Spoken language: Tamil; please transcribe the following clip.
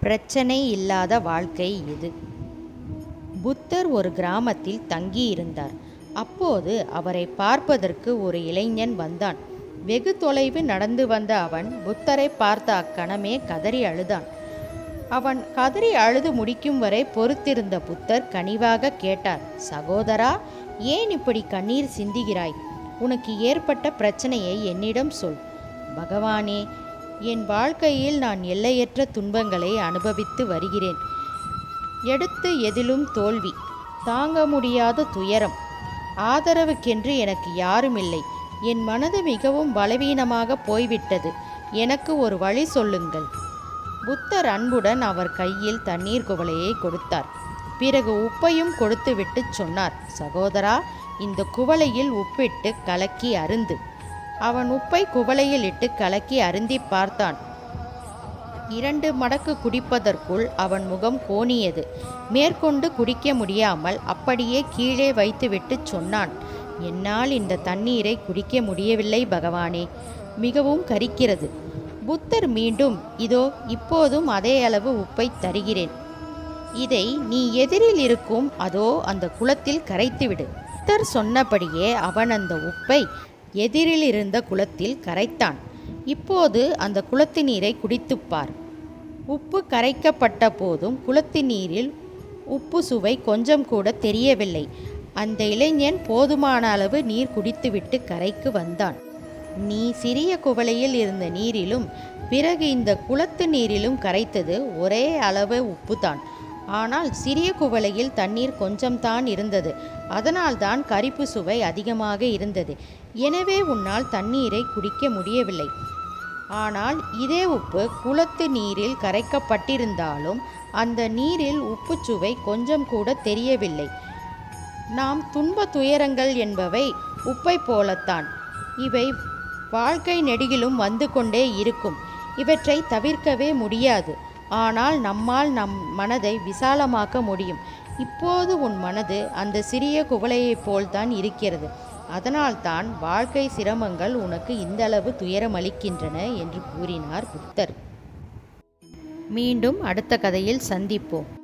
பிரச்சனை இல்லாத வாழ்க்கை இது புத்தர் ஒரு கிராமத்தில் தங்கியிருந்தார் அப்போது அவரை பார்ப்பதற்கு ஒரு இளைஞன் வந்தான் வெகு தொலைவு நடந்து வந்த அவன் புத்தரை பார்த்த அக்கணமே கதறி அழுதான் அவன் கதறி அழுது முடிக்கும் வரை பொறுத்திருந்த புத்தர் கனிவாக கேட்டார் சகோதரா ஏன் இப்படி கண்ணீர் சிந்துகிறாய் உனக்கு ஏற்பட்ட பிரச்சனையை என்னிடம் சொல் பகவானே என் வாழ்க்கையில் நான் எல்லையற்ற துன்பங்களை அனுபவித்து வருகிறேன் எடுத்து எதிலும் தோல்வி தாங்க முடியாத துயரம் ஆதரவுக்கென்று எனக்கு யாரும் இல்லை என் மனது மிகவும் பலவீனமாக போய்விட்டது எனக்கு ஒரு வழி சொல்லுங்கள் புத்தர் அன்புடன் அவர் கையில் தண்ணீர் குவளையை கொடுத்தார் பிறகு உப்பையும் கொடுத்துவிட்டு சொன்னார் சகோதரா இந்த குவளையில் உப்பிட்டு கலக்கி அருந்து அவன் உப்பை குவளையில் இட்டு கலக்கி அருந்தி பார்த்தான் இரண்டு மடக்கு குடிப்பதற்குள் அவன் முகம் கோணியது மேற்கொண்டு குடிக்க முடியாமல் அப்படியே கீழே வைத்துவிட்டு சொன்னான் என்னால் இந்த தண்ணீரை குடிக்க முடியவில்லை பகவானே மிகவும் கரிக்கிறது புத்தர் மீண்டும் இதோ இப்போதும் அதே அளவு உப்பை தருகிறேன் இதை நீ எதிரில் இருக்கும் அதோ அந்த குளத்தில் கரைத்துவிடு புத்தர் சொன்னபடியே அவன் அந்த உப்பை எதிரில் இருந்த குளத்தில் கரைத்தான் இப்போது அந்த குளத்து நீரை குடித்துப் பார் உப்பு கரைக்கப்பட்ட போதும் குளத்து நீரில் உப்பு சுவை கொஞ்சம் கூட தெரியவில்லை அந்த இளைஞன் போதுமான அளவு நீர் குடித்துவிட்டு கரைக்கு வந்தான் நீ சிறிய குவளையில் இருந்த நீரிலும் பிறகு இந்த குளத்து நீரிலும் கரைத்தது ஒரே அளவு உப்புதான் ஆனால் சிறிய குவளையில் தண்ணீர் கொஞ்சம்தான் இருந்தது அதனால்தான் கரிப்பு சுவை அதிகமாக இருந்தது எனவே உன்னால் தண்ணீரை குடிக்க முடியவில்லை ஆனால் இதே உப்பு குளத்து நீரில் கரைக்கப்பட்டிருந்தாலும் அந்த நீரில் உப்புச் சுவை கொஞ்சம் கூட தெரியவில்லை நாம் துன்ப துயரங்கள் என்பவை உப்பை போலத்தான் இவை வாழ்க்கை நெடுகிலும் வந்து கொண்டே இருக்கும் இவற்றை தவிர்க்கவே முடியாது ஆனால் நம்மால் நம் மனதை விசாலமாக்க முடியும் இப்போது உன் மனது அந்த சிறிய குவளையைப் போல்தான் இருக்கிறது அதனால்தான் வாழ்க்கை சிரமங்கள் உனக்கு இந்தளவு துயரமளிக்கின்றன என்று கூறினார் புத்தர் மீண்டும் அடுத்த கதையில் சந்திப்போம்